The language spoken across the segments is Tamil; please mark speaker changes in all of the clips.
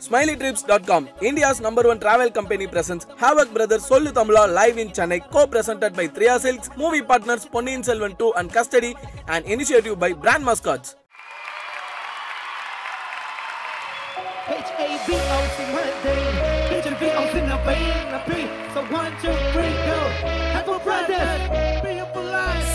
Speaker 1: SmileyTrips.com, India's number one travel company presents Havoc Brothers Sollu Tamula live in Chennai, co-presented by Triya Silks, movie partners Ponniyin Selvan 2 and Custody, and initiative by Brand Mascots.
Speaker 2: H-A-B-O-C Monday H-A-B-O-C in the vein the beat So one, two, three, go Haggle Brothers Be up alive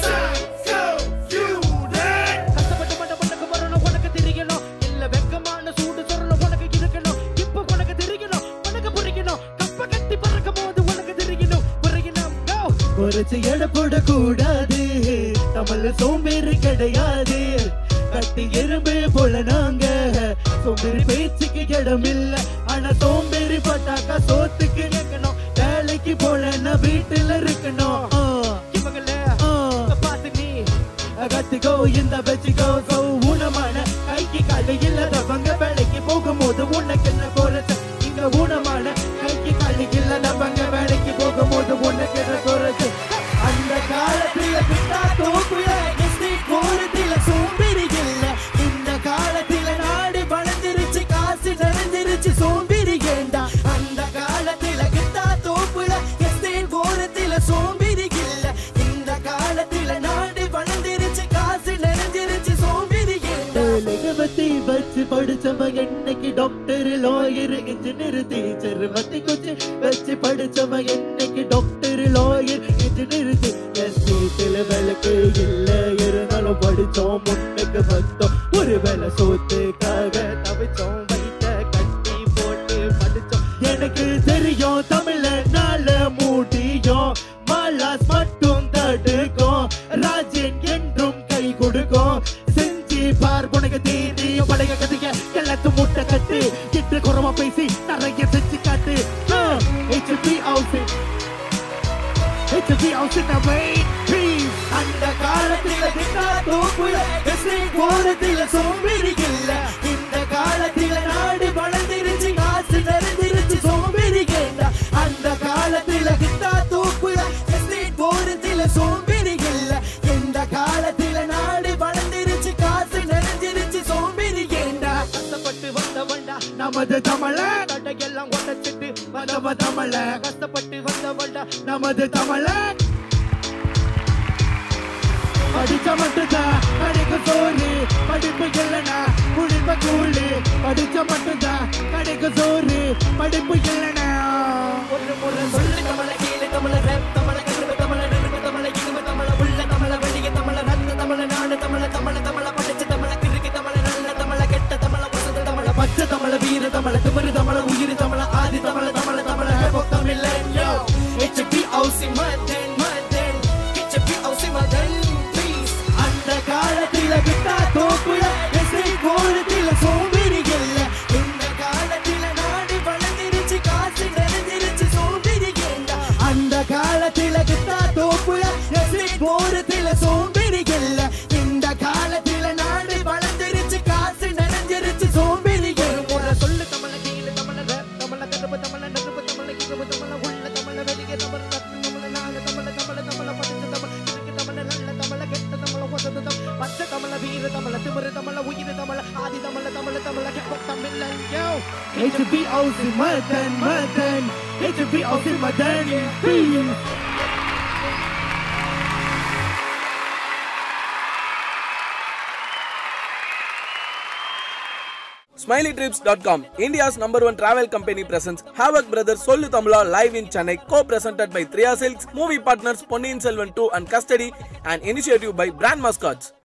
Speaker 2: கஷ்டப்பட்டு மண்ட மண்ணுக்கு வரணும் உனக்கு தெரியணும் இல்ல வெக்கமான சூடு சொல்லணும் உனக்கு இருக்கணும் இப்ப உனக்கு தெரியணும் உனக்கு புரியணும் கப்ப கட்டி பறக்கும் போது உனக்கு தெரியணும் புரியணும் go குறைச்சு எடப்பட கூடாது தமிழ்ல சோம்பேறி கிடையாது கட்டி எறும்பு போல நாங்க சோம்பேறி பேச்சுக்கு இடம் இல்ல ஆனா சோம்பேறி பட்டாக்கா சோத்துக்கு நிக்கணும் வேலைக்கு போல நான் வீட்டுல இருக்கணும் ஆ, இவங்கள ஆ, பார்த்து நீ கத்துக்கோ இந்த வச்சுக்கோ கோ ஊனமான கைக்கு காலு இல்லாதவங்க வேலைக்கு போகும்போது உனக்கு என்ன குறைச்ச இங்க ஊனமான கைக்கு காலு இல்லாதவங்க வேலைக்கு போகும்போது உனக்கு என்ன குறைச்சு அந்த காலத்துல பிட்டா தோப்புல எஸ்டேட் போறதுல சோம்பேறி இல்ல இந்த காலத்துல நாடு வளர்ந்துருச்சு காசு நிறைஞ்சிருச்சு சோம்பேறி ஏண்டா அந்த காலத்துல கிட்டா தோப்புல எஸ்டேட் போறதுல சோம்பேறி இல்ல இந்த காலத்துல நாடு வளர்ந்துருச்சு காசு நிறைஞ்சிருச்சு சோம்பேறி ஏண்டா பத்தி வச்சு படிச்சவன் என்னைக்கு டாக்டர் லாயர் இன்ஜினியர் டீச்சர் மத்தி குச்சி வச்சு படிச்சவன் என்னைக்கு டாக்டர் லாயர் இன்ஜினியர் எஸ்டேட்ல விளக்கு இல்ல இருந்தாலும் படிச்சோம் முன்னுக்கு வந்தோம் ஒரு வேலை சோத்துக்காக தவிச்சோம் வைத்த கட்டி போட்டு படிச்சோம் எனக்கு தெரியும் தமிழ்ல நாள மூடியும் மாலாஸ் மட்டும் தடுக்கும் ராஜன் என்றும் கை கொடுக்கும் செஞ்சு பார் உனக்கு தீனியும் பழைய கதைய எல்லாத்து முட்டை கட்டு கிட்டு குறவா பேசி நிறைய செஞ்சு காட்டு ஹெச்பி அவுட் ஹெச்பி அவுட் அந்த காலத்துல கிட்டா தோப்புல எஸ்ரேட் போறதுல சோம்பேறி இல்ல இந்த காலத்துல நாடு வளர்ந்துருச்சு காசு நிறைஞ்சிருச்சு சோம்பேறி இல்ல அந்த காலத்துல கிட்டா தோப்புல எஸ்ரேட் போறதுல சோம்பேறி இல்ல இந்த காலத்துல நாடு வளர்ந்துருச்சு காசு நிறைஞ்சிருச்சு சோம்பேறி ஏண்டா கஷ்டப்பட்டு வந்தவன்டா நமது தமிழ தடையெல்லாம் உடச்சிட்டு வந்தவ தமிழ கஷ்டப்பட்டு வந்தவன்டா நமது தமிழ படிச்ச மட்டும்தான் கிடைக்கும் சோறு படிப்பு இல்லைனா குடிப்ப கூலு படிச்ச மட்டும்தான் கிடைக்கும் சோறு படிப்பு இல்லைனா ஒரு முறை சொல்லு தமிழ கீழே தமிழ ரேப் தமிழ கருவு தமிழ நெருப்பு தமிழ இனிம தமிழ உள்ள தமிழ வெளிய தமிழ ரத்த தமிழ நாடு தமிழ தமிழ தமிழ படிச்ச தமிழ கிறுக்கு தமிழ நல்ல தமிழ கெட்ட தமிழ வசந்த தமிழ பச்சை தமிழ வீர தமிழ திமிரு தமிழ உயிர் தமிழ ஆதி தமிழ தமிழ தமிழ ஹேபோக் தமிழ் யோ HP housing Madan Madan HP housing Madan please அந்த காலத்தில விட்டா தோப்புல எஸ்ஐ கோலத்தில சோம்பேறி இல்ல இந்த காலத்தில நாடு வளர்ந்துருச்சு காசு நிறைஞ்சிருச்சு சோம்பேறி இல்ல அந்த காலத்தில கிட்டா தோப்புல எஸ்ஐ கோலத்தில சோம்பேறி இல்ல இந்த காலத்தில நாடு வளர்ந்துருச்சு காசு நிறைஞ்சிருச்சு சோம்பேறி ஒரு முறை சொல்லு தமிழ கீழே தமிழ ரேப் தமிழ கருப்பு தமிழ நெருப்பு தமிழ இரும்பு தமிழ உள்ள தமிழ வெளிய தமிழ ரத்த தமிழ நாடு தமிழ தமிழ தமிழ படிச்ச தமிழ் இருக்கு தமிழ நல்ல தமிழ கெட்ட தமிழ வசந்த தமிழ் பச்சை தமிழ வீர தமிழ திமிரு தமிழ உயிர் தமிழ ஆதி தமிழ தமிழ தமிழ கெப்ப தமிழ் யோ HBOC Madan Madan HBOC Madan please
Speaker 1: SmileyTrips.com, India's number one travel company presents Havoc Brothers Sollu Tamula live in Chennai, co-presented by Triya Silks, movie partners Ponniyin Selvan 2 and Custody, and initiative by Brand Mascots.